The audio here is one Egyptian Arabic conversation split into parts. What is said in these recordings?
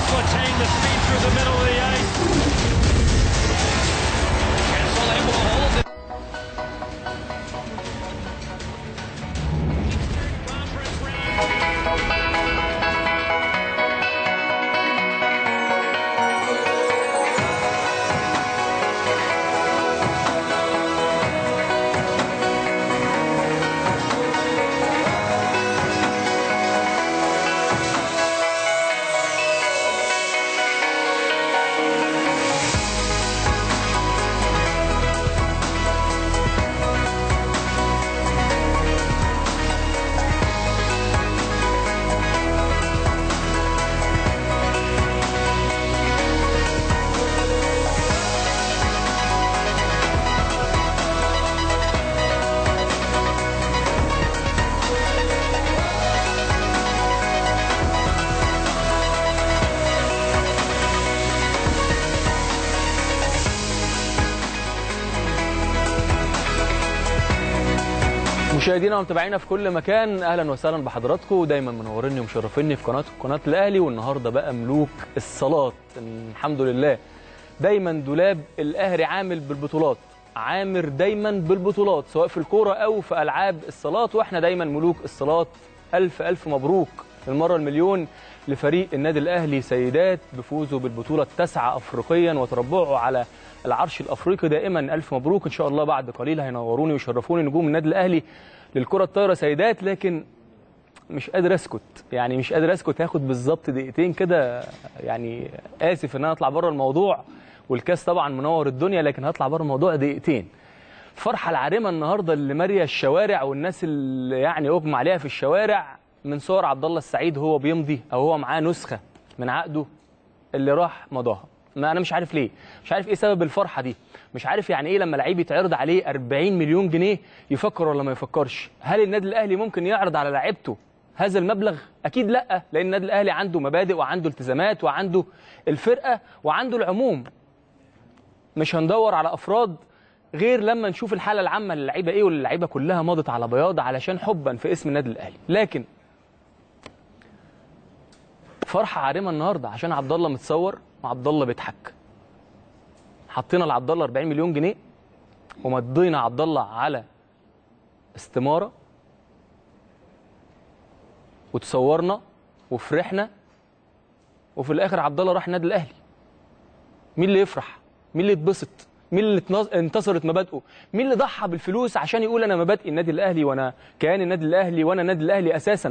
attain the speed through the middle of the ice. Kessel able to hold it. Conference round. مشاهدينا ومتابعينا في كل مكان اهلا وسهلا بحضراتكم دايما منوريني ومشرفيني في قناه قناه الاهلي والنهارده بقى ملوك الصالات الحمد لله دايما دولاب الاهلي عامل بالبطولات عامر دايما بالبطولات سواء في الكوره او في العاب الصالات واحنا دايما ملوك الصالات الف الف مبروك المره المليون لفريق النادي الاهلي سيدات بفوزه بالبطوله التاسعه افريقيا وتربعه على العرش الافريقي دائما الف مبروك ان شاء الله بعد قليل هينوروني ويشرفوني نجوم النادي الاهلي للكره الطايره سيدات لكن مش قادر اسكت يعني مش قادر اسكت هاخد بالظبط دقيقتين كده يعني اسف ان انا اطلع بره الموضوع والكاس طبعا منور الدنيا لكن هطلع بره الموضوع دقيقتين فرحه العارمه النهارده اللي ماريه الشوارع والناس اللي يعني اغمى عليها في الشوارع من صور عبد الله السعيد هو بيمضي او هو معاه نسخه من عقده اللي راح مضاها ما انا مش عارف ليه مش عارف ايه سبب الفرحه دي مش عارف يعني ايه لما لعيب يتعرض عليه 40 مليون جنيه يفكر ولا ما يفكرش هل النادي الاهلي ممكن يعرض على لعيبته هذا المبلغ اكيد لا لان النادي الاهلي عنده مبادئ وعنده التزامات وعنده الفرقه وعنده العموم مش هندور على افراد غير لما نشوف الحاله العامه للعيبه ايه واللعيبه كلها مضت على بياض علشان حبا في اسم النادي الاهلي لكن فرحه عارمه النهارده عشان عبد الله متصور وعبد الله بيضحك حطينا لعبد الله 40 مليون جنيه ومضينا عبد الله على استماره وتصورنا وفرحنا وفي الاخر عبد الله راح النادي الاهلي مين اللي يفرح مين اللي يتبسط مين اللي اتنص- انتصرت مبادئه مين اللي ضحى بالفلوس عشان يقول انا مبادئي النادي الاهلي وانا كيان النادي الاهلي وانا النادي الاهلي اساسا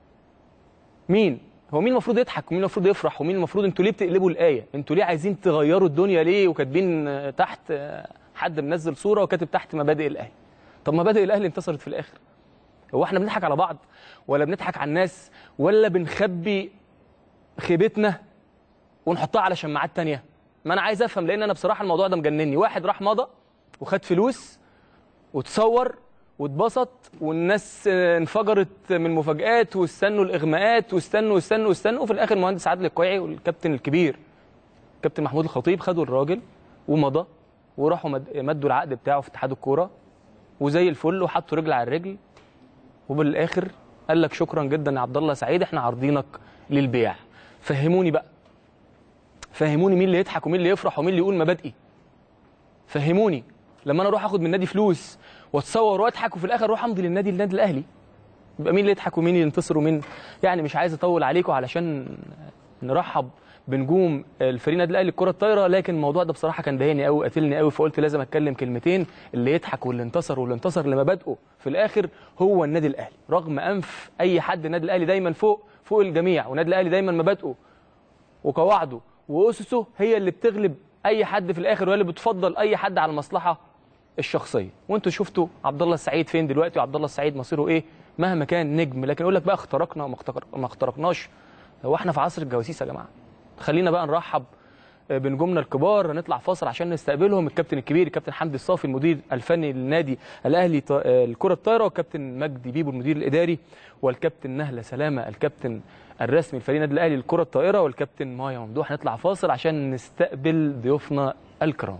مين هو مين المفروض يضحك ومين المفروض يفرح ومين المفروض انتوا ليه بتقلبوا الايه انتوا ليه عايزين تغيروا الدنيا ليه وكاتبين آه، تحت آه، حد منزل صوره وكاتب تحت مبادئ الاهلي طب مبادئ الاهلي انتصرت في الاخر هو احنا بنضحك على بعض ولا بنضحك على الناس ولا بنخبي خيبتنا ونحطها على شماعات تانية ما انا عايز افهم لان انا بصراحه الموضوع ده مجنني واحد راح مضى وخد فلوس وتصور واتبسط والناس آه، انفجرت من مفاجآت واستنوا الاغماءات واستنوا واستنوا واستنوا وفي الاخر المهندس عادل القيعي والكابتن الكبير كابتن محمود الخطيب خدوا الراجل ومضى وراحوا مد- مدوا العقد بتاعه في اتحاد الكوره وزي الفل وحطوا رجل على الرجل وبالاخر قال لك شكرا جدا يا عبد الله سعيد احنا عارضينك للبيع فهموني بقى فهموني مين اللي يضحك ومين اللي يفرح ومين اللي يقول مبادئي فهموني لما انا اروح اخد من النادي فلوس واتصور واضحك وفي الاخر اروح امضي للنادي النادي الاهلي يبقى مين اللي يضحك ومين اللي ينتصر ومين يعني مش عايز اطول عليكم علشان نرحب بنجوم الفريق النادي الاهلي الكره الطايره لكن الموضوع ده بصراحه كان ضايقني قوي قاتلني قوي فقلت لازم اتكلم كلمتين اللي يضحك واللي انتصر واللي انتصر لمبادئه في الاخر هو النادي الاهلي رغم انف اي حد النادي الاهلي دايما فوق فوق الجميع والنادي الاهلي دايما مبادئه وقواعده واسسه هي اللي بتغلب اي حد في الاخر وهي اللي بتفضل اي حد على المصلحه الشخصيه وانتوا شفتوا عبد الله السعيد فين دلوقتي وعبد الله السعيد مصيره ايه مهما كان نجم لكن يقول لك بقى اخترقنا وما اخترق- ما اخترقناش هو احنا في عصر الجواسيس يا جماعه خلينا بقى نرحب بنجومنا الكبار هنطلع فاصل عشان نستقبلهم الكابتن الكبير الكابتن حمدي الصافي المدير الفني للنادي الاهلي ط- الكره الطايره والكابتن مجدي بيبو المدير الاداري والكابتن نهله سلامه الكابتن الرسمي لفريق النادي الاهلي للكره الطائره والكابتن مايا ممدوح هنطلع فاصل عشان نستقبل ضيوفنا الكرام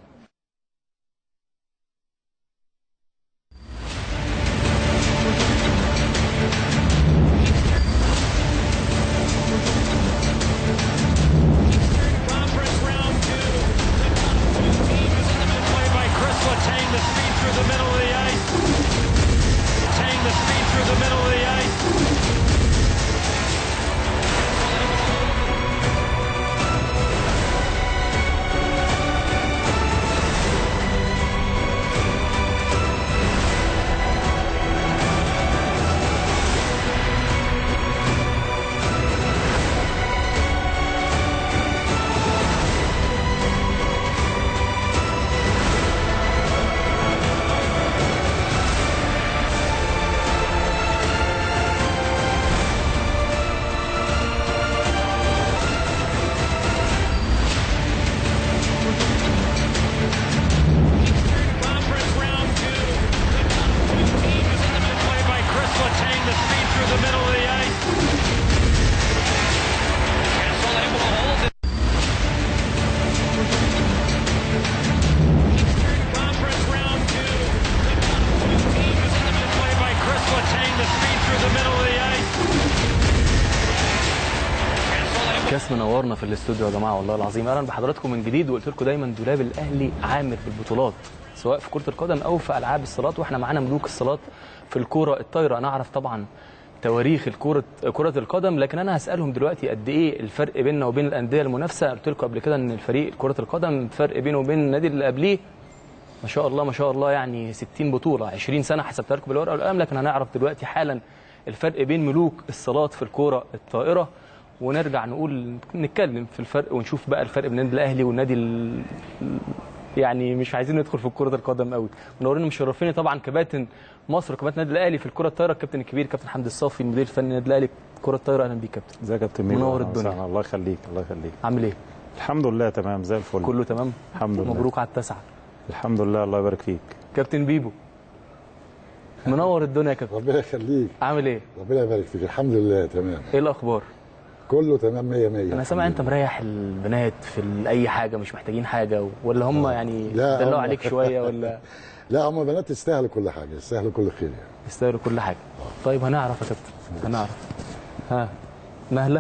كاس منورنا في الاستوديو يا جماعه والله العظيم اهلا بحضراتكم من جديد وقلت لكم دايما دولاب الاهلي عامر بالبطولات سواء في كره القدم او في العاب الصالات واحنا معانا ملوك الصالات في الكوره الطايره انا اعرف طبعا تواريخ الكرة كرة القدم لكن انا هسالهم دلوقتي قد ايه الفرق بيننا وبين الانديه المنافسه قلت لكم قبل كده ان الفريق كرة القدم فرق بينه وبين النادي اللي قبليه ما شاء الله ما شاء الله يعني 60 بطوله 20 سنه حسبتها لكم بالورقه والقلم لكن هنعرف دلوقتي حالا الفرق بين ملوك الصالات في الكوره الطائره ونرجع نقول نتكلم في الفرق ونشوف بقى الفرق بين النادي الاهلي والنادي ال... يعني مش عايزين ندخل في كره القدم قوي منورين مشرفيني طبعا كباتن مصر وكباتن النادي الاهلي في الكره الطايره الكابتن الكبير كابتن حمدي الصافي المدير الفني للنادي الاهلي كره الطايره اهلا بيك كابتن ازيك يا كابتن ميدو منور أهلا الدنيا. وسهلا. الله يخليك الله يخليك عامل ايه الحمد لله تمام زي الفل كله تمام الحمد لله مبروك على التسعه الحمد لله الله يبارك فيك كابتن بيبو منور الدنيا يا كابتن ربنا يخليك عامل ايه ربنا يبارك فيك الحمد لله تمام ايه الاخبار كله تمام 100 100 انا سامع انت مريح البنات في ال- اي حاجه مش محتاجين حاجه و- ولا هم يعني لا، دلعوا هم- عليك شويه ولا لا هم بنات يستاهلوا كل حاجه يستاهلوا كل خير يعني يستاهلوا كل حاجه طيب هنعرف يا كابتن هنعرف ها نهله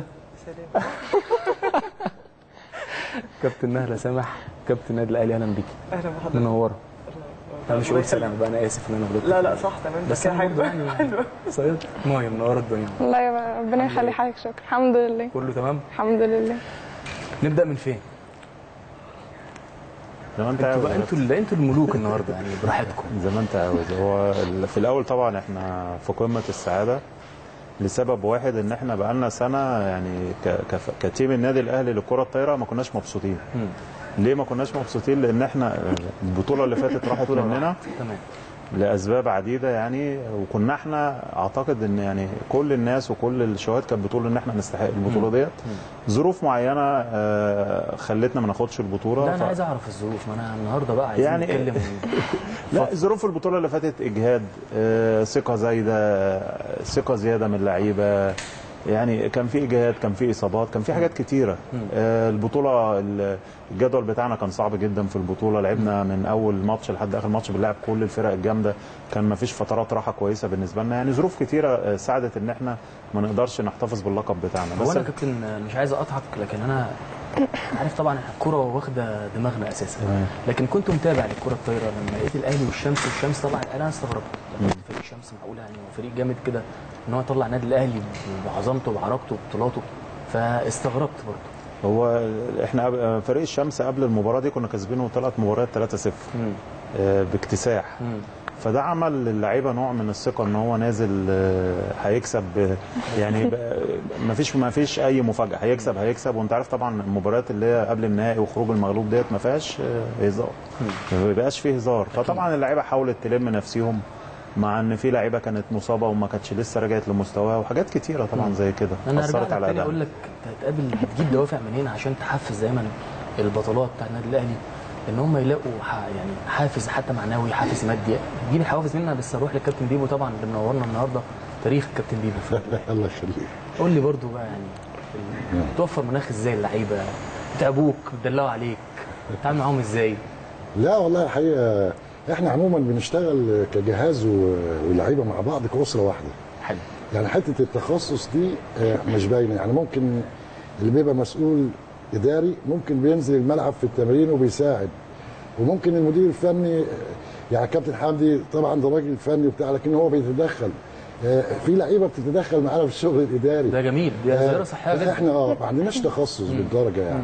كابتن نهله سامح كابتن النادي الاهلي اهلا بيكي اهلا بحضرتك منوره انا مش قلت سلام بقى انا اسف ان انا غلطت لا لا صح تمام بس بس انا برضه حلو يعني حلو صيد مايه منوره الدنيا الله يبقى ربنا يخلي حضرتك شكرا الحمد لله كله تمام الحمد لله نبدا من فين زي ما انت انتوا عاوز بقى انتوا ال- انتوا الملوك النهارده يعني براحتكم زي ما انت عاوز هو ال- في الاول طبعا احنا في قمه السعاده لسبب واحد ان احنا بقالنا سنه يعني ك- كف- كتيم النادي الاهلي للكره الطايره ما كناش مبسوطين مم. ليه ما كناش مبسوطين لان احنا البطوله اللي فاتت راحت بطولة مننا واحدة. تمام لاسباب عديده يعني وكنا احنا اعتقد ان يعني كل الناس وكل الشواهد كانت بتقول ان احنا نستحق البطوله ديت ظروف معينه آه، خلتنا ما ناخدش البطوله لا انا ف- عايز اعرف الظروف ما انا النهارده بقى عايزين يعني- نتكلم لا ظروف البطوله اللي فاتت اجهاد آه، ثقه زايده آه، ثقه زياده من اللعيبه يعني كان في اجهاد كان في اصابات كان في حاجات كتيره آه، البطوله ال- الجدول بتاعنا كان صعب جدا في البطوله لعبنا من اول ماتش لحد اخر ماتش بنلعب كل الفرق الجامده كان ما فيش فترات راحه كويسه بالنسبه لنا يعني ظروف كتيره آه، ساعدت ان احنا ما نقدرش نحتفظ باللقب بتاعنا هو بس انا كابتن مش عايز اقطعك لكن انا عارف طبعا إحنا الكوره واخده دماغنا اساسا لكن كنت متابع للكره الطايره لما لقيت الاهلي والشمس والشمس طلعت انا استغربت لما لقيت فريق الشمس معقول يعني هو فريق جامد كده ان هو يطلع النادي الاهلي بعظمته وبعراقته وبطولاته فاستغربت برضه هو احنا قبل- فريق الشمس قبل المباراه دي كنا كاسبينه ثلاث مباريات 3-0 آه، باكتساح فده عمل للعيبه نوع من الثقه ان هو نازل آه، هيكسب آه، يعني ما فيش ما فيش اي مفاجاه هيكسب هيكسب وانت عارف طبعا المباريات اللي هي قبل النهائي وخروج المغلوب ديت ما فيهاش آه، هزار ما بيبقاش فيه هزار فطبعا اللعيبه حاولت تلم نفسيهم مع ان في لعيبه كانت مصابه وما كانتش لسه رجعت لمستواها وحاجات كتيره طبعا زي كده انا ارجع اثرت لك على تاني ادائنا اقول لك انت هتقابل هتجيب دوافع من هنا عشان تحفز دايما البطولات بتاع النادي الاهلي ان هم يلاقوا ح- يعني حافز حتى معنوي حافز مادي يجيني حوافز منها بس اروح للكابتن بيبو طبعا اللي منورنا النهارده تاريخ الكابتن بيبو في النادي الأهلي. الله يخليك قول لي برضو بقى يعني ال- توفر مناخ ازاي اللعيبه بتعبوك بتدلعوا عليك بتتعامل معاهم ازاي لا والله الحقيقه احنا عموما بنشتغل كجهاز و- واللعيبه مع بعض كاسره واحده حلو يعني حته التخصص دي آه، مش باينه يعني ممكن اللي بيبقى مسؤول اداري ممكن بينزل الملعب في التمرين وبيساعد وممكن المدير الفني آه، يعني كابتن حمدي طبعا ده راجل فني وبتاع لكن هو بيتدخل آه، في لعيبه بتتدخل معانا في الشغل الاداري ده جميل دي آه، ظاهره صحيه لا، جدا احنا اه ما عندناش تخصص بالدرجه يعني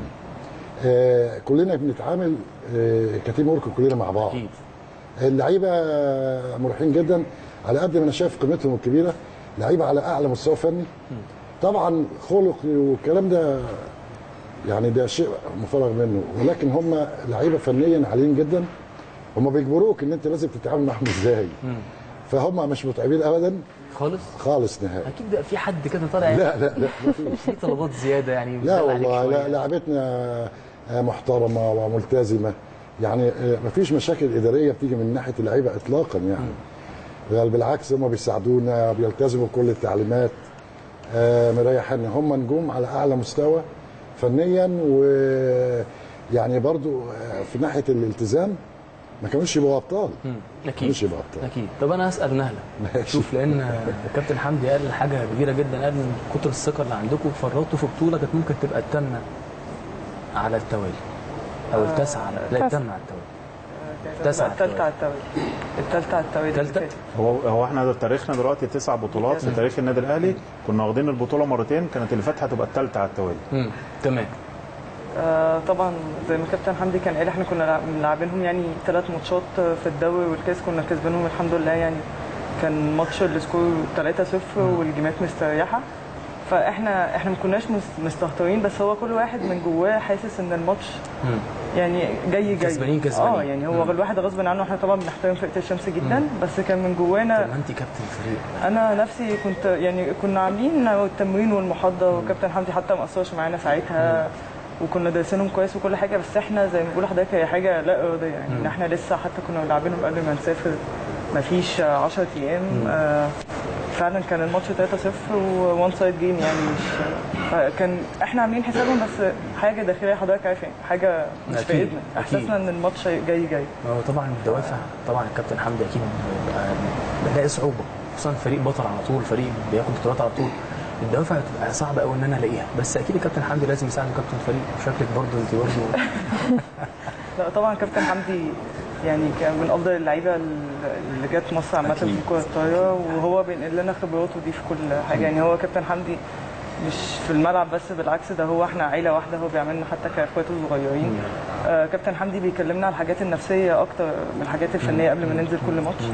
آه كلنا بنتعامل آه كتيم ورك كلنا مع بعض اكيد اللعيبه مريحين جدا على قد ما انا شايف قيمتهم الكبيره لعيبه على اعلى مستوى فني طبعا خلق والكلام ده يعني ده شيء مفرغ منه ولكن هم لعيبه فنيا عاليين جدا هم بيجبروك ان انت لازم تتعامل معاهم ازاي فهم مش متعبين ابدا خالص خالص نهائي اكيد بقى في حد كده طالع لا لا لا مفيش في طلبات زياده يعني لا بيدلع عليك والله شوية. لا لعبتنا محترمه وملتزمه يعني ما فيش مشاكل اداريه بتيجي من ناحيه اللعيبه اطلاقا يعني بل بالعكس هم بيساعدونا بيلتزموا بكل التعليمات آه، مريحين هم نجوم على اعلى مستوى فنيا و يعني برضو آه، في ناحيه الالتزام ما كانوش يبقوا ابطال ما اكيد كانوش يبقوا ابطال اكيد طب انا اسال نهله ماشي. شوف لان كابتن حمدي قال حاجه كبيره جدا قال من كتر الثقه اللي عندكم فرطتوا في بطوله كانت ممكن تبقى الثامنه على التوالي او التاسعه على لا الثامنه على التوالي التاسعه على الثالثة التوالي. على التوالي الثالثة على التوالي التالتة؟ اللي فاتت. هو هو احنا ده تاريخنا دلوقتي تسع بطولات في تاريخ النادي الاهلي كنا واخدين البطوله مرتين كانت اللي فاتت هتبقى الثالثه على التوالي امم تمام آه طبعا زي ما كابتن حمدي كان قال احنا كنا لاعب- لاعبينهم يعني ثلاث ماتشات في الدوري والكاس كنا كسبانهم الحمد لله يعني كان ماتش السكور 3-0 والجيمات مستريحه فاحنا احنا ما كناش مس- مستهترين بس هو كل واحد من جواه حاسس ان الماتش مم. يعني جاي جاي كسبانين كسبانين. اه يعني هو مم. الواحد غصب عنه احنا طبعا بنحترم فرقه الشمس جدا بس كان من جوانا طب ما انت كابتن فريق انا نفسي كنت يعني كنا عاملين التمرين والمحاضره وكابتن حمدي حتى ما قصرش معانا ساعتها وكنا دارسينهم كويس وكل حاجه بس احنا زي ما بقول لحضرتك هي حاجه لا اراديه يعني ان احنا لسه حتى كنا لاعبينهم قبل ما نسافر ما فيش 10 ايام آه فعلا كان الماتش 3-0 وون سايد جيم يعني مش فكان احنا عاملين حسابهم بس حاجه داخليه حضرتك عارف يعني حاجه مش أكيد، في ايدنا أكيد. احساسنا ان الماتش جاي جاي هو طبعا الدوافع طبعا الكابتن حمدي اكيد بيبقى بلاقي صعوبه خصوصا فريق بطل على طول فريق بياخد بطولات على طول الدوافع بتبقى صعبه قوي ان انا الاقيها بس اكيد الكابتن حمدي لازم يساعد كابتن الفريق وشكلك برضه انت برضه لا طبعا كابتن حمدي يعني كان من افضل اللعيبه اللي جت مصر عامه في أكيد. كره الطايره وهو بينقل لنا خبراته دي في كل حاجه يعني هو كابتن حمدي مش في الملعب بس بالعكس ده هو احنا عيله واحده هو بيعملنا حتى كاخواته الصغيرين آه كابتن حمدي بيكلمنا على الحاجات النفسيه اكتر من الحاجات الفنيه قبل ما ننزل كل ماتش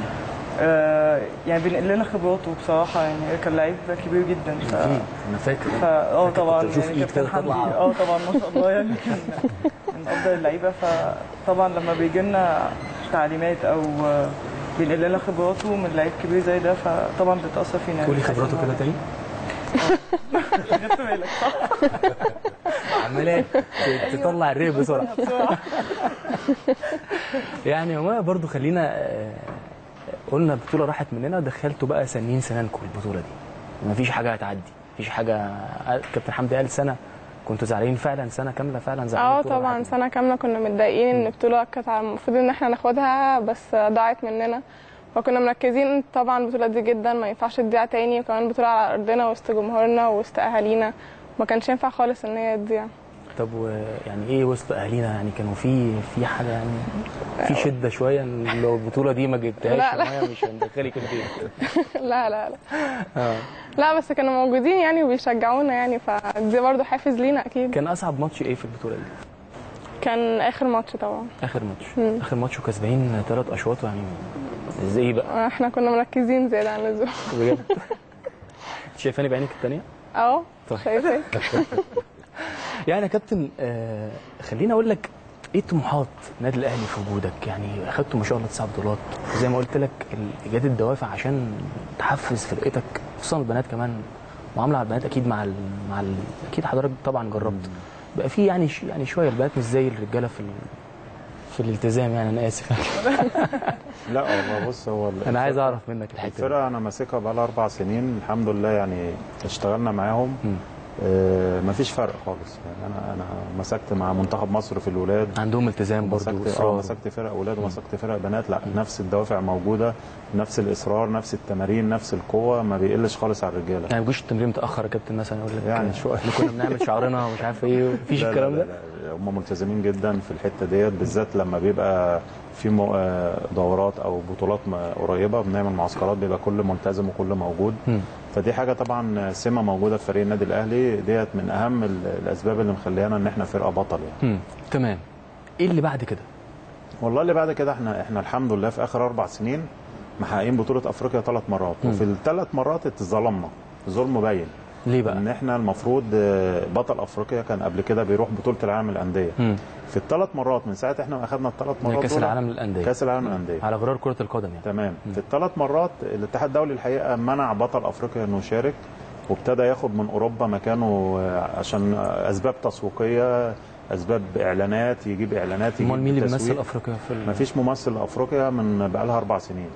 آه يعني بينقل لنا خبراته بصراحه يعني كان لعيب كبير جدا ف... اكيد انا فاكر فا اه طبعا كنت بشوف يعني إيد كابتن كده تطلع. حمدي اه طبعا ما شاء الله يعني كان من افضل اللعيبه فطبعا لما بيجي لنا تعليمات او آه، بينقل لنا خبراته من لعيب كبير زي ده فطبعا بتاثر فينا قولي خبراته كده تاني خدت بالك صح؟ عماله ت- تطلع الريب بسرعه بسرعه يعني هو برضو خلينا آه، قلنا البطوله راحت مننا دخلتوا بقى سنين سنانكم البطوله دي مفيش حاجه هتعدي مفيش حاجه كابتن حمدي قال سنه كنتوا زعلانين فعلا سنه كامله فعلا زعلانين اه البطولة طبعا راحت. سنه كامله كنا متضايقين ان البطوله كانت على- المفروض ان احنا ناخدها بس ضاعت مننا فكنا مركزين طبعا البطوله دي جدا ما ينفعش تضيع تاني وكمان البطوله على ارضنا وسط جمهورنا وسط اهالينا ما كانش ينفع خالص ان هي تضيع طب و- يعني ايه وسط اهالينا يعني كانوا في في حاجه يعني في شده شويه إن لو البطوله دي ما جبتهاش لا، لا. معايا مش هندخلك البيت لا لا لا آه. لا بس كانوا موجودين يعني وبيشجعونا يعني فدي برضو حافز لينا اكيد كان اصعب ماتش ايه في البطوله دي كان اخر ماتش طبعا اخر ماتش اخر ماتش وكسبانين ثلاث اشواط يعني ازاي بقى احنا كنا مركزين زياده عن اللزوم بجد أنت شايفاني بعينك الثانيه اه طيب. شايفاك يعني يا كابتن آه خليني اقول لك ايه طموحات النادي الاهلي في وجودك يعني اخدتوا ما شاء الله تسع بطولات وزي ما قلت لك ال- ايجاد الدوافع عشان تحفز فرقتك خصوصا البنات كمان معامله على البنات اكيد مع ال... مع ال... اكيد حضرتك طبعا جربت بقى في يعني ش... يعني شويه البنات مش زي الرجاله في ال... في الالتزام يعني انا اسف لا والله بص هو ال- انا عايز اعرف منك الحته دي. الفرقه انا ماسكها بقى لها اربع سنين الحمد لله يعني اشتغلنا معاهم مم. آه مفيش فرق خالص يعني انا انا مسكت مع منتخب مصر في الولاد عندهم التزام برضه مسكت اه واصرار مسكت فرق اولاد ومسكت فرق بنات لا نفس الدوافع موجوده نفس الاصرار نفس التمارين نفس القوه ما بيقلش خالص على الرجاله يعني ما بيجوش التمرين متاخر يا كابتن مثلا يقول لك يعني آه، شوية. احنا كنا بنعمل شعرنا ومش عارف ايه مفيش لا الكلام لا ده لا لا هم ملتزمين جدا في الحته ديت بالذات لما بيبقى في مو- آه، دورات او بطولات م- قريبه بنعمل معسكرات بيبقى كل ملتزم وكل موجود مم. فدي حاجه طبعا سمه موجوده في فريق النادي الاهلي ديت من اهم ال- الاسباب اللي مخليانا ان احنا فرقه بطل يعني مم. تمام ايه اللي بعد كده والله اللي بعد كده احنا احنا الحمد لله في اخر اربع سنين محققين بطوله افريقيا ثلاث مرات مم. وفي الثلاث مرات اتظلمنا ظلم باين ليه بقى ان احنا المفروض آه، بطل افريقيا كان قبل كده بيروح بطوله العالم للانديه مم. في الثلاث مرات من ساعه احنا ما اخذنا الثلاث مرات كاس دول، العالم للانديه كاس العالم للانديه على غرار كره القدم يعني تمام في الثلاث مرات الاتحاد الدولي الحقيقه منع بطل افريقيا انه يشارك وابتدى ياخد من اوروبا مكانه آه، عشان آه، اسباب تسويقيه اسباب اعلانات يجيب اعلانات يجيب امال مين اللي تسويق. بيمثل افريقيا في ال... مفيش ممثل افريقيا من بقالها اربع سنين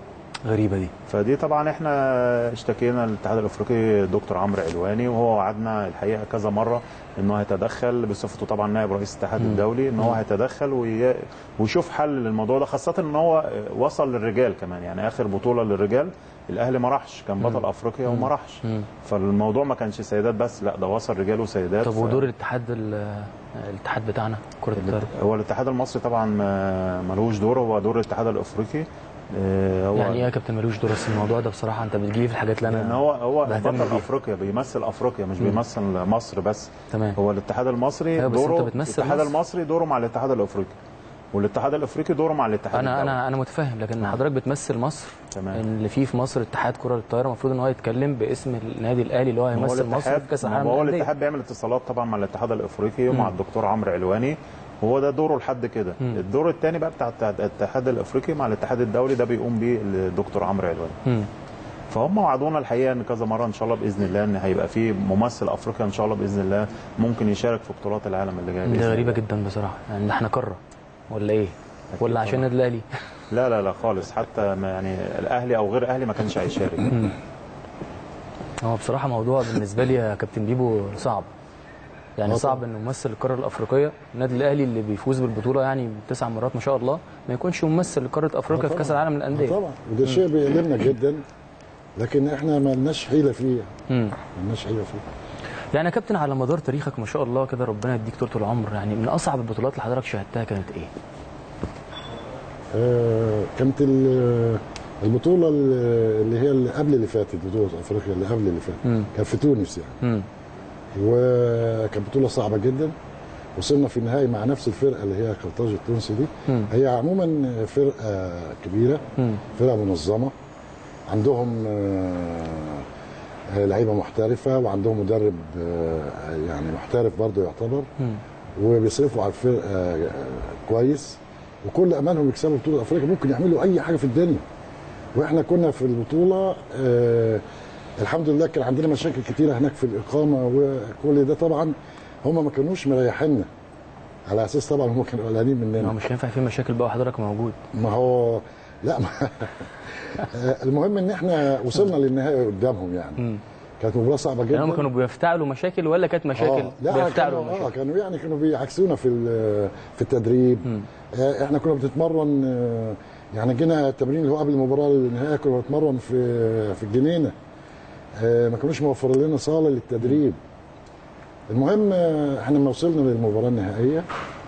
غريبه دي فدي طبعا احنا اشتكينا للاتحاد الافريقي دكتور عمرو علواني وهو وعدنا الحقيقه كذا مره انه هيتدخل بصفته طبعا نائب رئيس الاتحاد الدولي ان هو هيتدخل وي- ويشوف حل للموضوع ده خاصه ان هو وصل للرجال كمان يعني اخر بطوله للرجال الاهلي ما راحش كان بطل افريقيا وما راحش فالموضوع ما كانش سيدات بس لا ده وصل رجال وسيدات طب ف- ودور الاتحاد ال- الاتحاد بتاعنا كره الطايره هو الاتحاد المصري طبعا ما- ملوش دور هو دور الاتحاد الافريقي آه، هو يعني ايه يا كابتن ملوش دور بس الموضوع ده بصراحه انت بتجيلي في الحاجات اللي انا لان هو هو بهتم بطل بيها. افريقيا بيمثل افريقيا مش بيمثل مصر بس تمام هو الاتحاد المصري أيوة، بس دوره أنت بتمثل الاتحاد مصر. المصري دوره مع الاتحاد الافريقي والاتحاد الافريقي دوره مع الاتحاد انا الدولي. انا انا متفاهم لكن حضرتك بتمثل مصر تمام. اللي فيه في مصر اتحاد كره الطايره المفروض ان هو يتكلم باسم النادي الاهلي اللي هو ما هو هيمثل مصر الاتحاد في كاس ما العالم هو للأندية. الاتحاد بيعمل اتصالات طبعا مع الاتحاد الافريقي ومع الدكتور عمرو علواني وهو ده دوره لحد كده الدور الثاني بقى بتاع الاتحاد- الاتحاد الافريقي مع الاتحاد الدولي ده بيقوم بيه الدكتور عمرو علواني مم. فهم وعدونا الحقيقه ان كذا مره ان شاء الله باذن الله ان هيبقى في ممثل افريقيا ان شاء الله باذن الله ممكن يشارك في بطولات العالم اللي جايه بإذن ده غريبه الله. جدا بصراحه يعني ده احنا قاره ولا ايه ولا عشان طبعاً. النادي الاهلي لا لا لا خالص حتى ما يعني الاهلي او غير اهلي ما كانش هيشارك هو بصراحه موضوع بالنسبه لي يا كابتن بيبو صعب يعني آه صعب انه ممثل القاره الافريقيه النادي الاهلي اللي بيفوز بالبطوله يعني تسع مرات ما شاء الله ما يكونش ممثل لقاره افريقيا في كاس العالم للانديه طبعا وده شيء بيألمنا جدا لكن احنا ما لناش حيله فيه مم. ما لناش حيله فيه يعني يا كابتن على مدار تاريخك ما شاء الله كده ربنا يديك طول العمر يعني من اصعب البطولات اللي حضرتك شاهدتها كانت ايه؟ آه كانت ال- البطوله اللي هي اللي قبل اللي فاتت بطوله افريقيا اللي قبل اللي فاتت مم. كان في تونس يعني مم. وكانت بطوله صعبه جدا وصلنا في النهائي مع نفس الفرقه اللي هي قرطاج التونسي دي مم. هي عموما فرقه كبيره مم. فرقه منظمه عندهم آه، آه، لعيبه محترفه وعندهم مدرب آه، يعني محترف برضه يعتبر مم. وبيصرفوا على الفرقه آه، كويس وكل امانهم يكسبوا بطوله افريقيا ممكن يعملوا اي حاجه في الدنيا واحنا كنا في البطوله آه، الحمد لله كان عندنا مشاكل كتيره هناك في الاقامه وكل ده طبعا هم ما كانوش مريحيننا على اساس طبعا هم كانوا قلقانين ما هو مننا مش هينفع في مشاكل بقى وحضرتك موجود ما هو لا ما آه، المهم ان احنا وصلنا للنهائي قدامهم يعني مم. كانت مباراه صعبه جدا يعني هم كانوا بيفتعلوا مشاكل ولا كانت مشاكل آه لا بيفتعلوا كانوا, اه مشاكل كانوا يعني كانوا بيعكسونا في ال- في التدريب آه احنا كنا بنتمرن آه يعني جينا التمرين اللي هو قبل المباراه النهائيه كنا بنتمرن في في الجنينه آه ما كانوش موفرين لنا صاله للتدريب المهم آه احنا لما وصلنا للمباراه النهائيه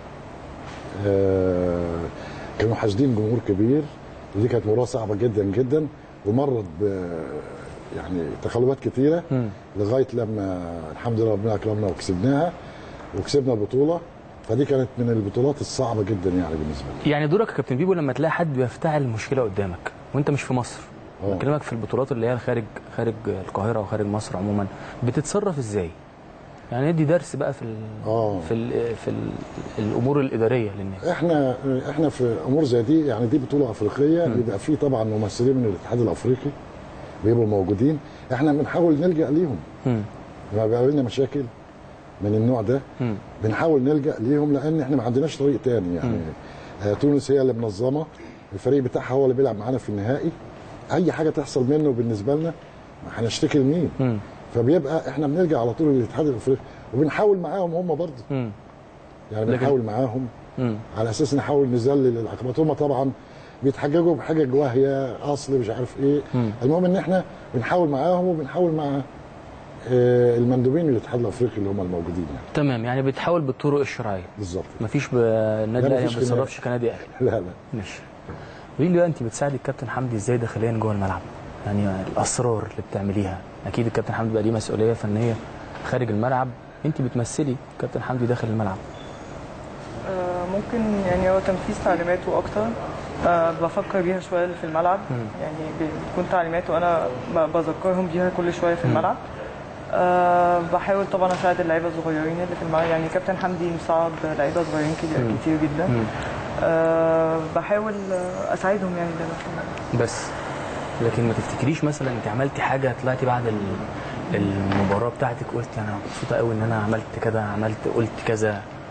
آه كانوا حاشدين جمهور كبير ودي كانت مباراه صعبه جدا جدا ومرت ب يعني تقلبات كتيره مم. لغايه لما الحمد لله ربنا اكرمنا وكسبناها وكسبنا البطوله فدي كانت من البطولات الصعبه جدا يعني بالنسبه لي يعني دورك يا كابتن بيبو لما تلاقي حد بيفتعل مشكله قدامك وانت مش في مصر آه. بكلمك في البطولات اللي هي خارج خارج القاهره وخارج مصر عموما بتتصرف ازاي؟ يعني ندي درس بقى في ال... آه. في ال... في ال... الامور الاداريه للناس احنا احنا في امور زي دي يعني دي بطوله افريقيه بيبقى في طبعا ممثلين من الاتحاد الافريقي بيبقوا موجودين احنا بنحاول نلجا ليهم مم. لما بيقابلنا مشاكل من النوع ده مم. بنحاول نلجا ليهم لان احنا ما عندناش طريق تاني يعني آه تونس هي اللي منظمه الفريق بتاعها هو اللي بيلعب معانا في النهائي اي حاجه تحصل منه بالنسبه لنا ما هنشتكي لمين مم. فبيبقى احنا بنرجع على طول للاتحاد الافريقي وبنحاول معاهم هم برضه مم. يعني لكن- بنحاول معاهم مم. على اساس نحاول نذلل العقبات هم طبعا بيتحججوا بحجج واهيه اصل مش عارف ايه مم. المهم ان احنا بنحاول معاهم وبنحاول مع آه، المندوبين من الاتحاد الافريقي اللي هم الموجودين يعني تمام يعني بتحاول بالطرق الشرعيه بالظبط مفيش ب... النادي لا، الاهلي مفيش ما بيتصرفش كنادي اهلي لا لا ماشي قولي لي بقى انت بتساعدي الكابتن حمدي ازاي داخليا جوه الملعب يعني الاسرار اللي بتعمليها اكيد الكابتن حمدي بقى ليه مسؤوليه فنيه خارج الملعب انت بتمثلي كابتن حمدي داخل الملعب آه، ممكن يعني هو تنفيذ تعليماته اكتر آه، بفكر بيها شويه اللي في الملعب يعني بتكون تعليماته انا ب- بذكرهم بيها كل شويه في الملعب أه بحاول طبعا اساعد اللعيبه الصغيرين اللي في الملعب يعني كابتن حمدي مساعد لعيبه صغيرين كتير, كتير جدا أه بحاول آه، اساعدهم يعني ده في الملعب. بس لكن ما تفتكريش مثلا انت عملتي حاجه طلعتي بعد ال- المباراه بتاعتك قلت انا مبسوطه قوي ان انا عملت كذا عملت قلت كذا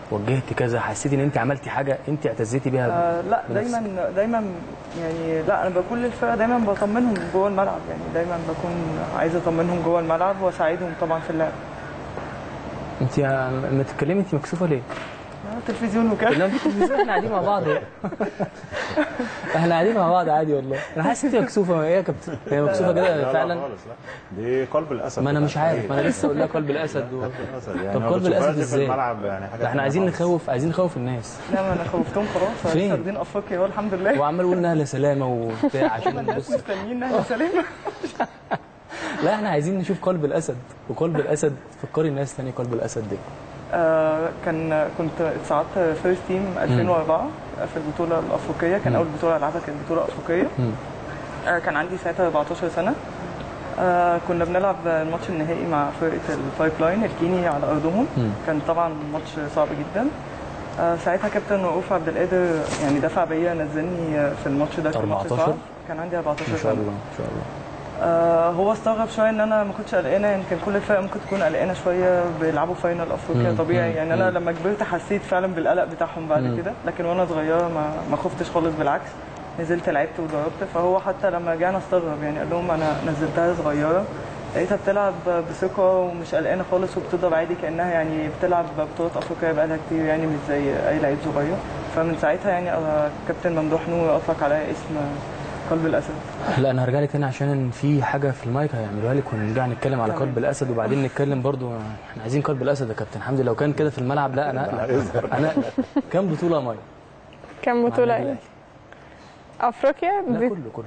وجهت كذا حسيتي ان انت عملتي حاجه انت اعتزيتي بيها آه لا بنفسك. دايما دايما يعني لا انا بكون للفرقه دايما بطمنهم جوه الملعب يعني دايما بكون عايزه اطمنهم جوه الملعب واساعدهم طبعا في اللعب انت لما تتكلمي انت مكسوفه ليه؟ آه، تلفزيون وكده لا في التلفزيون احنا قاعدين مع بعض اهي. احنا قاعدين مع بعض عادي والله انا حاسس انت مكسوفه ايه يا كابتن هي مكسوفه لا، كده لا فعلا خالص لا دي قلب الاسد ما انا بتاع مش عارف الفريق. ما انا لسه اقول لها قلب الاسد و... الأسد يعني طب ما قلب بتشوفهاش الأسد في إزاي؟ الملعب يعني حاجه ده احنا تانية عايزين خالص. نخوف عايزين نخوف الناس لا ما انا خوفتهم خلاص فين؟ لسه واخدين افريقيا اهو الحمد لله وعمال يقول لنا اهلا سلامه وبتاع عشان الناس بص مستنيين اهلا سلامه لا احنا عايزين نشوف قلب الاسد وقلب الاسد فكري الناس تاني قلب الاسد دي آه كان كنت اتصعدت فيرست تيم 2004 في البطوله الافريقيه كان مم. اول بطوله العبها كانت بطوله افريقيه مم. آه كان عندي ساعتها 14 سنه آه كنا بنلعب الماتش النهائي مع فرقه البايب لاين الكيني على ارضهم مم. كان طبعا ماتش صعب جدا آه ساعتها كابتن رؤوف عبد القادر يعني دفع بيا نزلني آه، في الماتش ده كان ماتش 14 صعب كان عندي 14 ما سنه شاء الله ما شاء الله آه هو استغرب شويه ان انا ما كنتش قلقانه يعني كان كل الفرق ممكن تكون قلقانه شويه بيلعبوا فاينل افريقيا مم. طبيعي مم. يعني انا مم. لما كبرت حسيت فعلا بالقلق بتاعهم بعد مم. كده لكن وانا صغيره ما ما خفتش خالص بالعكس نزلت لعبت وضربت فهو حتى لما رجعنا استغرب يعني قال لهم انا نزلتها صغيره لقيتها بتلعب بثقه ومش قلقانه خالص وبتضرب عادي كانها يعني بتلعب بطولات افريقيا بقالها كتير يعني مش زي اي لعيب صغير فمن ساعتها يعني آه، كابتن ممدوح نور اطلق عليا اسم قلب الاسد لا انا هرجع لك تاني عشان في حاجه في المايك هيعملوها لك ونرجع نتكلم على قلب الاسد وبعدين نتكلم برضو احنا عايزين قلب الاسد يا كابتن حمدي لو كان كده في الملعب لا انا اقلق انا أقلق. كام بطوله ماي كام بطولة النادي ايه؟ افريقيا لا دي كله كله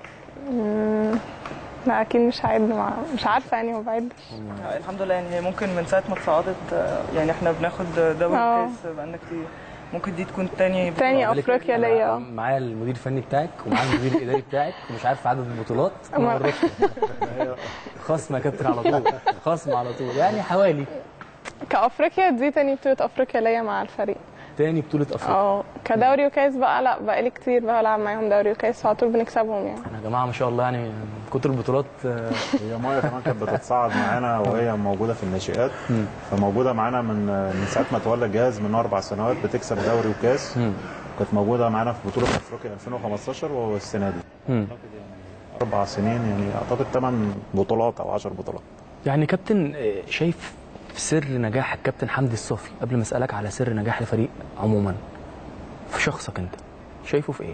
لا اكيد مش هعد مع مش عارفة يعني ما بعدش الحمد لله يعني هي ممكن من ساعه ما اتصعدت آه، يعني احنا بناخد دوري آه. كاس بقالنا كتير ممكن دي تكون تاني بطولة. تاني بالك افريقيا أنا ليا اه معايا المدير الفني بتاعك ومعايا المدير الاداري بتاعك ومش عارف عدد البطولات انا أما- وريتكم خصم يا كابتن على طول خصم على طول يعني حوالي كافريقيا دي تاني بطولة افريقيا ليا مع الفريق تاني بطوله افريقيا اه كدوري وكاس بقى لا بقالي كتير بلعب معاهم دوري وكاس وعلى طول بنكسبهم يعني احنا يا جماعه ما شاء الله يعني من كتر البطولات آه، هي مايا كمان كانت بتتصاعد معانا وهي موجوده في الناشئات فموجوده معانا من من ساعه ما تولى الجهاز من اربع سنوات بتكسب دوري وكاس مم. كانت موجوده معانا في بطوله افريقيا 2015 والسنه دي مم. اربع سنين يعني اعتقد ثمان بطولات او 10 بطولات يعني كابتن آه، شايف سر نجاح الكابتن حمدي الصافي قبل ما اسالك على سر نجاح الفريق عموما في شخصك انت شايفه في ايه؟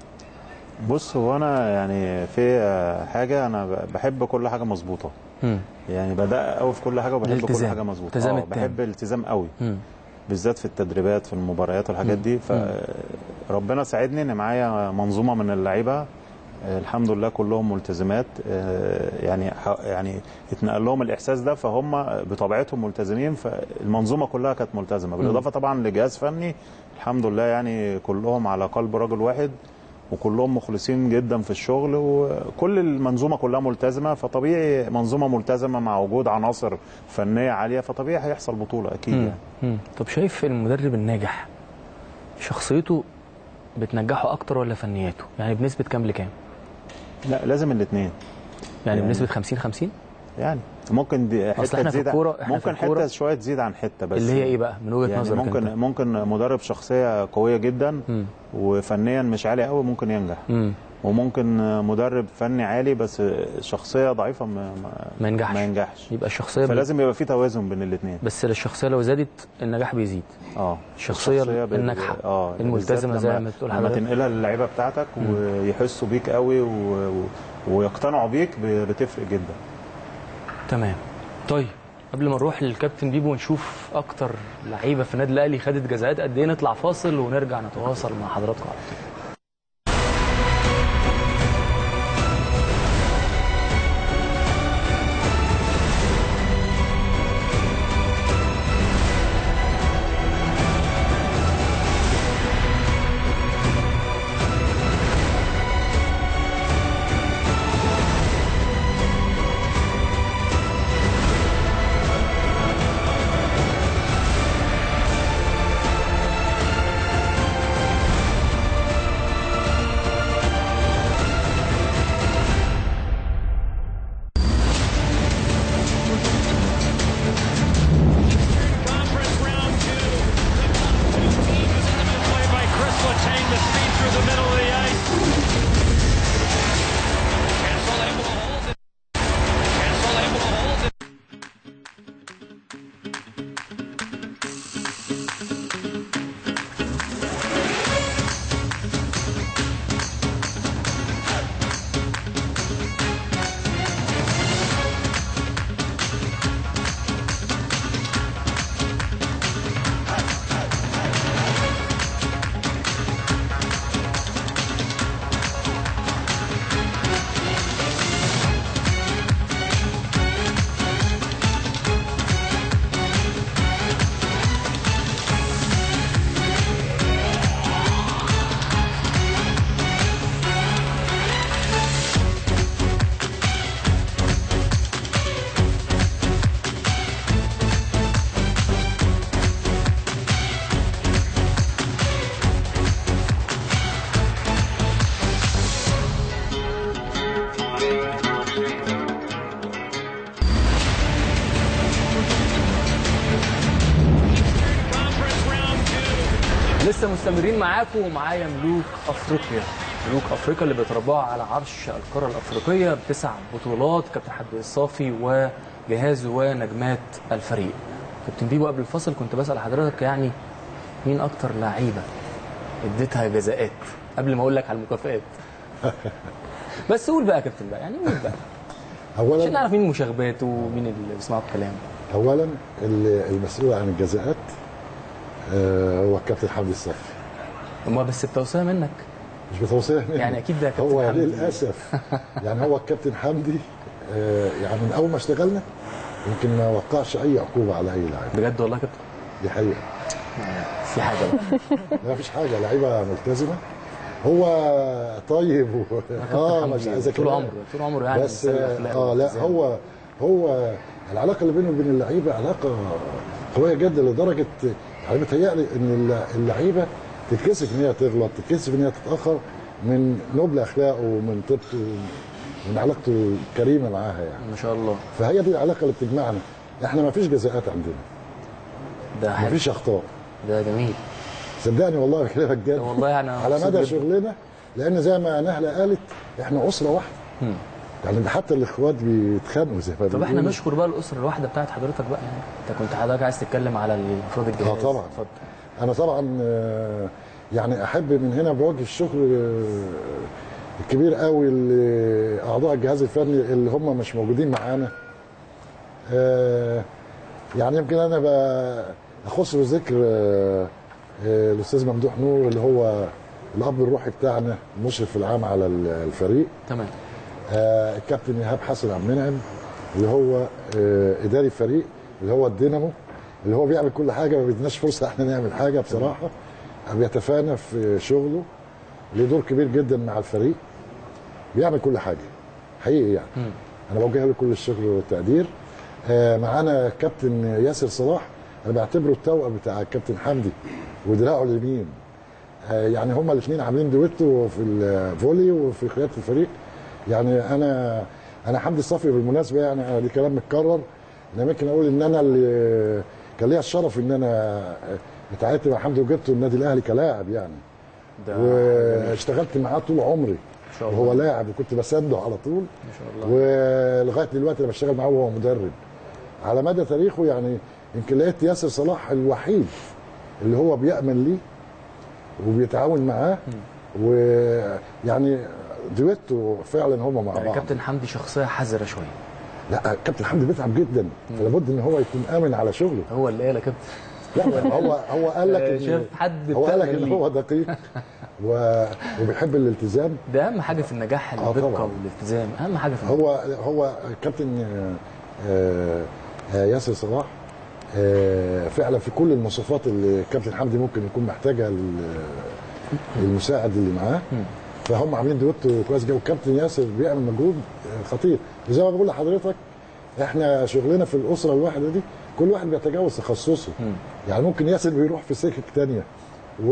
بص هو انا يعني في آه، حاجه انا ب- بحب كل حاجه مظبوطه مم. يعني بدأ قوي في كل حاجه وبحب كل الالتزام. حاجه مظبوطه التزام آه، التام. بحب الالتزام قوي مم. بالذات في التدريبات في المباريات والحاجات دي فربنا ساعدني ان معايا منظومه من اللعيبه آه، الحمد لله كلهم ملتزمات آه، يعني ح- يعني اتنقل لهم الاحساس ده فهم بطبيعتهم ملتزمين فالمنظومه كلها كانت ملتزمه بالاضافه طبعا لجهاز فني الحمد لله يعني كلهم على قلب رجل واحد وكلهم مخلصين جدا في الشغل وكل المنظومه كلها ملتزمه فطبيعي منظومه ملتزمه مع وجود عناصر فنيه عاليه فطبيعي هيحصل بطوله اكيد مم. يعني مم. طب شايف المدرب الناجح شخصيته بتنجحه اكتر ولا فنياته؟ يعني بنسبه كام لكام؟ لا لازم الاثنين يعني يعني- بنسبه 50 50 يعني ممكن دي أصل حته إحنا في تزيد الكورة- إحنا في ممكن الكورة- حته شويه تزيد عن حته بس اللي هي ايه بقى من وجهه يعني نظرك ممكن انت؟ ممكن مدرب شخصيه قويه جدا مم. وفنيا مش عالي قوي ممكن ينجح مم. وممكن مدرب فني عالي بس شخصيه ضعيفه ما, ما, ما ينجحش ما ينجحش يبقى الشخصيه بي... فلازم يبقى في توازن بين الاثنين بس الشخصيه لو زادت النجاح بيزيد اه الشخصية بال- الناجحة، اه الملتزمة بالذات زي لما- ما بتقول لما حضرتك. تنقلها للعيبه بتاعتك ويحسوا بيك قوي و... و... ويقتنعوا بيك ب- بتفرق جدا تمام طيب قبل ما نروح للكابتن بيبو ونشوف اكتر لعيبه في النادي الاهلي خدت جزاءات قد ايه نطلع فاصل ونرجع نتواصل مع حضراتكم على طول لسه مستمرين معاكم ومعايا ملوك افريقيا ملوك افريقيا اللي بيتربعوا على عرش القاره الافريقيه بتسع بطولات كابتن حد الصافي وجهازه ونجمات الفريق كابتن بيبو قبل الفصل كنت بسال حضرتك يعني مين اكتر لعيبه اديتها جزاءات قبل ما اقول لك على المكافئات بس قول بقى يا كابتن بقى يعني قول بقى عشان اولا نعرف مين المشاغبات ومين اللي بيسمعوا الكلام اولا ال- المسؤول عن الجزاءات آه، هو الكابتن حمدي الصفي هما بس بتوصيه منك مش بتوصيه منه. يعني أكيد ده كابتن هو حمدي. للاسف يعني هو الكابتن حمدي آه، يعني من اول ما اشتغلنا يمكن ما وقعش اي عقوبه على اي لاعب بجد والله يا كابتن دي حقيقه في حاجه بقى ما فيش حاجه لعيبه ملتزمه هو طيب و... اه مش عايز طول كلام. عمره طول عمره يعني بس إنسان الأخلاق اه لا والالتزام. هو هو العلاقه اللي بينه وبين اللعيبه علاقه قويه جدا لدرجه يعني متهيألي ان اللعيبه تتكسف ان هي تغلط تتكسف ان هي تتاخر من نبل اخلاقه ومن طيبته ومن علاقته الكريمه معاها يعني ما شاء الله فهي دي العلاقه اللي بتجمعنا احنا ما فيش جزاءات عندنا ده ما حلو فيش اخطاء ده جميل صدقني والله بكلمك جد والله أنا على مبسوط مدى جداً. شغلنا لان زي ما نهله قالت احنا اسره واحده مم. يعني ده حتى الاخوات بيتخانقوا زي ما طب احنا بيقولوا. نشكر بقى الاسره الواحده بتاعت حضرتك بقى يعني انت كنت حضرتك عايز تتكلم على المفروض الجهاز اه طبعا اتفضل انا طبعا آه، يعني احب من هنا بوجه الشكر آه، الكبير قوي لاعضاء الجهاز الفني اللي هم مش موجودين معانا آه، يعني يمكن انا بقى اخص بذكر آه، آه، الاستاذ ممدوح نور اللي هو الاب الروحي بتاعنا المشرف العام على الفريق تمام آه، الكابتن ايهاب حسن عبد المنعم اللي هو آه، اداري الفريق اللي هو الدينامو اللي هو بيعمل كل حاجه ما بيديناش فرصه احنا نعمل حاجه بصراحه بيتفانى في شغله له دور كبير جدا مع الفريق بيعمل كل حاجه حقيقي يعني مم. انا بوجه له كل الشكر والتقدير آه، معانا كابتن ياسر صلاح انا بعتبره التوأم بتاع الكابتن حمدي ودراعه اليمين آه، يعني هما الاثنين عاملين دويتو في الفولي وفي قياده الفريق يعني انا انا حمدي الصفي بالمناسبه يعني أنا دي كلام متكرر انا ممكن اقول ان انا اللي كان ليا الشرف ان انا اتعاقدت مع حمدي وجبته النادي الاهلي كلاعب يعني ده واشتغلت معاه طول عمري ما شاء الله وهو لاعب وكنت بسنده على طول ما شاء الله ولغايه دلوقتي انا بشتغل معاه وهو مدرب على مدى تاريخه يعني يمكن لقيت ياسر صلاح الوحيد اللي هو بيأمن ليه وبيتعاون معاه ويعني دويتو فعلا هما مع يعني بعض كابتن حمدي شخصيه حذره شويه لا كابتن حمدي بيتعب جدا فلابد ان هو يكون امن على شغله هو اللي قال يا كابتن لا هو هو قال لك آه، إن- شاف حد هو قال لك بتأمن ان ليه. هو دقيق و... وبيحب الالتزام ده اهم حاجه في النجاح آه، الدقه طبعاً. والالتزام اهم حاجه في النجاح. هو هو كابتن آه، آه، آه، ياسر صلاح آه، فعلا في كل المواصفات اللي كابتن حمدي ممكن يكون محتاجها لل- للمساعد اللي معاه فهم عاملين دويتو كويس جدا والكابتن ياسر بيعمل مجهود آه، خطير وزي ما بقول لحضرتك احنا شغلنا في الاسره الواحده دي كل واحد بيتجاوز تخصصه يعني ممكن ياسر بيروح في سكك تانية و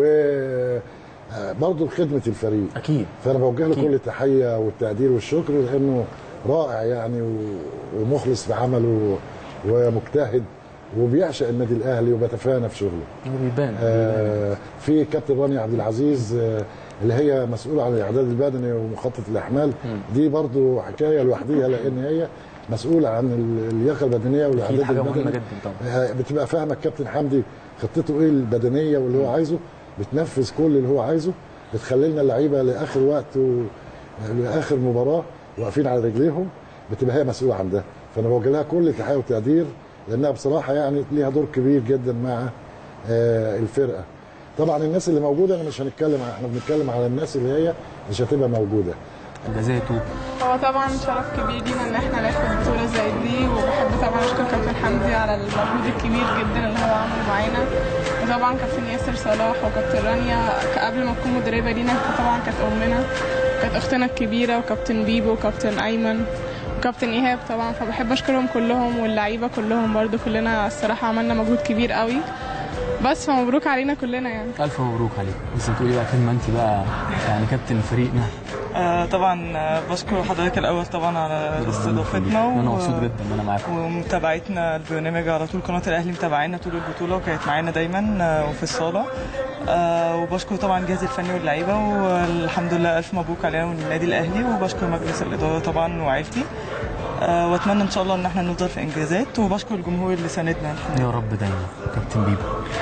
آه، برضه لخدمه الفريق اكيد فانا بوجه له أكيد. كل التحيه والتقدير والشكر لانه رائع يعني و- ومخلص في عمله ومجتهد وبيعشق النادي الاهلي وبيتفانى في شغله. هو بيبان آه في كابتن رانيا عبد العزيز آه اللي هي مسؤوله عن الاعداد البدني ومخطط الاحمال دي برضو حكايه لوحديها لان هي مسؤوله عن ال- اللياقه البدنيه اكيد والاعداد حاجه مهمه البدني جدا طبعا آه، بتبقى فاهمه الكابتن حمدي خطته ايه البدنيه واللي هو عايزه بتنفذ كل اللي هو عايزه بتخلي لنا اللعيبه لاخر وقت و... لاخر مباراه واقفين على رجليهم بتبقى هي مسؤوله عن ده فانا بوجه لها كل تحيه وتقدير لانها بصراحه يعني ليها دور كبير جدا مع آه، الفرقه طبعا الناس اللي موجوده انا مش هنتكلم عن- احنا بنتكلم على الناس اللي هي مش هتبقى موجوده انجازاته هو طبعا شرف كبير لينا ان احنا ناخد بطولة زي دي وبحب طبعا اشكر كابتن حمدي على المجهود الكبير جدا اللي هو عمله معانا وطبعا كابتن ياسر صلاح وكابتن رانيا قبل ما تكون مدربة لينا طبعا كانت امنا كانت اختنا الكبيرة وكابتن بيبو وكابتن ايمن وكابتن ايهاب طبعا فبحب اشكرهم كلهم واللعيبة كلهم برضو كلنا الصراحة عملنا مجهود كبير قوي بس فمبروك علينا كلنا يعني الف مبروك عليك بس بتقولي بقى كلمه انت بقى يعني كابتن فريقنا آه طبعا آه، بشكر حضرتك الاول طبعا على استضافتنا انا و- مبسوط جدا ان انا معاكم ومتابعتنا البرنامج على طول قناه الاهلي متابعينا طول البطوله وكانت معانا دايما آه، وفي الصاله آه، وبشكر طبعا الجهاز الفني واللعيبه والحمد لله الف مبروك علينا والنادي الاهلي وبشكر مجلس الاداره طبعا وعيلتي آه، واتمنى ان شاء الله ان احنا نفضل في انجازات وبشكر الجمهور اللي ساندنا الحمد يا رب دايما كابتن بيبو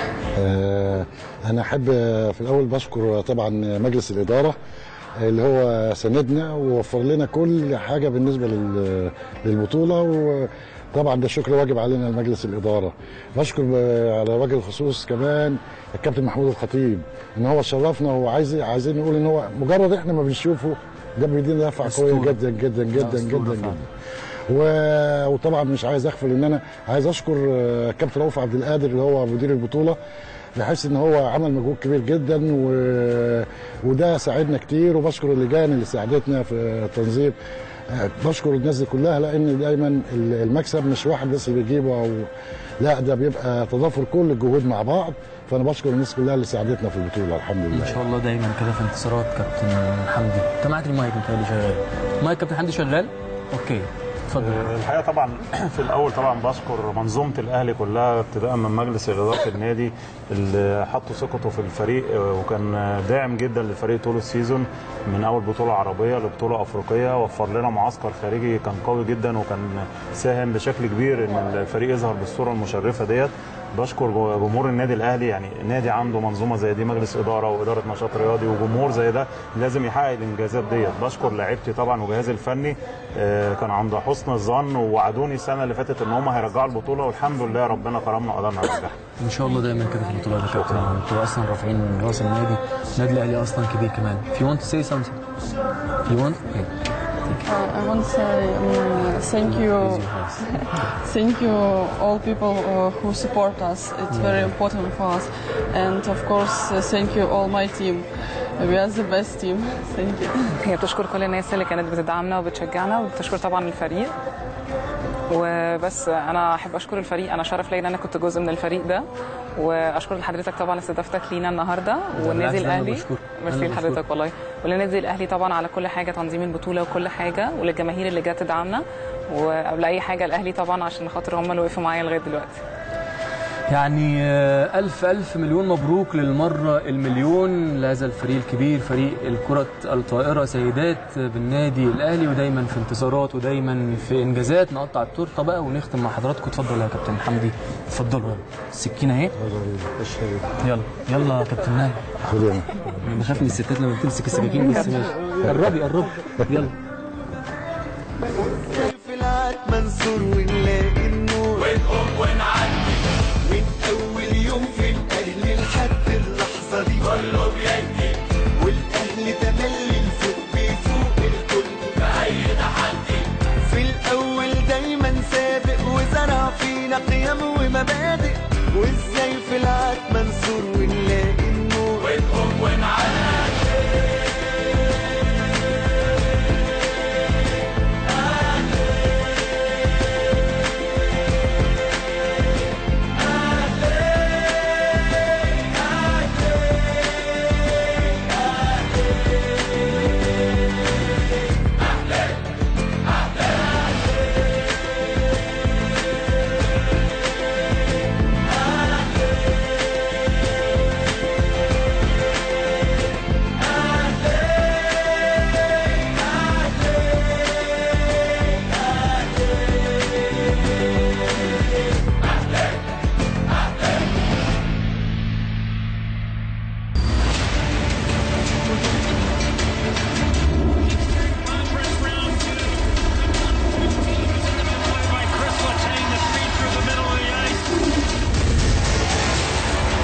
آه، انا احب آه، في الاول بشكر طبعا مجلس الاداره اللي هو ساندنا ووفر لنا كل حاجه بالنسبه لل- للبطوله وطبعا ده شكر واجب علينا لمجلس الاداره بشكر آه، على وجه الخصوص كمان الكابتن محمود الخطيب ان هو شرفنا وعايز عايزين نقول ان هو مجرد احنا ما بنشوفه ده بيدينا دفعه قويه أسطورة. جدا جدا جدا أسطورة جدا فعلا. جدا و... وطبعا مش عايز اغفل ان انا عايز اشكر آه، كابتن رؤوف عبد القادر اللي هو مدير البطوله بحيث ان هو عمل مجهود كبير جدا و... وده ساعدنا كتير وبشكر اللجان اللي ساعدتنا في التنظيم آه، بشكر الناس دي كلها لان دايما ال- المكسب مش واحد بس اللي بيجيبه او لا ده بيبقى تضافر كل الجهود مع بعض فانا بشكر الناس كلها اللي ساعدتنا في البطوله الحمد ان لله شاء الله دايما كده في انتصارات كابتن حمدي انت معاك المايك متهيألي شغال مايك كابتن حمدي شغال اوكي اتفضل الحقيقه طبعا في الاول طبعا بشكر منظومه الاهلي كلها ابتداء من مجلس اداره النادي اللي حطوا ثقته في الفريق آه، وكان آه، داعم جدا للفريق طول السيزون من اول بطوله عربيه لبطوله افريقيه وفر لنا معسكر خارجي كان قوي جدا وكان ساهم بشكل كبير ان الفريق يظهر بالصوره المشرفه ديت بشكر جمهور النادي الاهلي يعني نادي عنده منظومه زي دي مجلس اداره واداره نشاط رياضي وجمهور زي ده لازم يحقق الانجازات ديت بشكر لعيبتي طبعا وجهازي الفني آه، كان عند حسن الظن ووعدوني السنه اللي فاتت ان هم هيرجعوا البطوله والحمد لله ربنا كرمنا وقدرنا نرجعها ان شاء الله دايما كده في البطولات يا كابتن انتوا اصلا رافعين راس النادي النادي الاهلي اصلا كبير كمان في want to say something you want okay. Uh, I want to say um, thank you, thank you all people uh, who support us. It's very important for us, and of course uh, thank you all my team. We are the best team. Thank you. هي بتشكر كل الناس اللي كانت بتدعمنا وبتشجعنا وبتشكر طبعا الفريق وبس انا احب اشكر الفريق انا شرف ليا ان انا كنت جزء من الفريق ده واشكر لحضرتك طبعا استضافتك لينا النهارده والنادي بالعكس، أنا الاهلي بشكر. ميرسي أنا بشكر. لحضرتك والله وللنادي الاهلي طبعا على كل حاجه تنظيم البطوله وكل حاجه وللجماهير اللي جت تدعمنا وقبل اي حاجه الاهلي طبعا عشان خاطر هم اللي وقفوا معايا لغايه دلوقتي يعني آه، ألف ألف مليون مبروك للمرة المليون لهذا الفريق الكبير فريق الكرة الطائرة سيدات بالنادي الأهلي ودايما في انتصارات ودايما في إنجازات نقطع التورته بقى ونختم مع حضراتكم اتفضل يا كابتن حمدي اتفضلوا يلا السكينة أهي يلا يلا يا كابتن ناهي خد هنا. أنا بخاف من الستات لما بتمسك السكاكين بس ماشي قربي قربي يلا في العاد منصور ونلاقي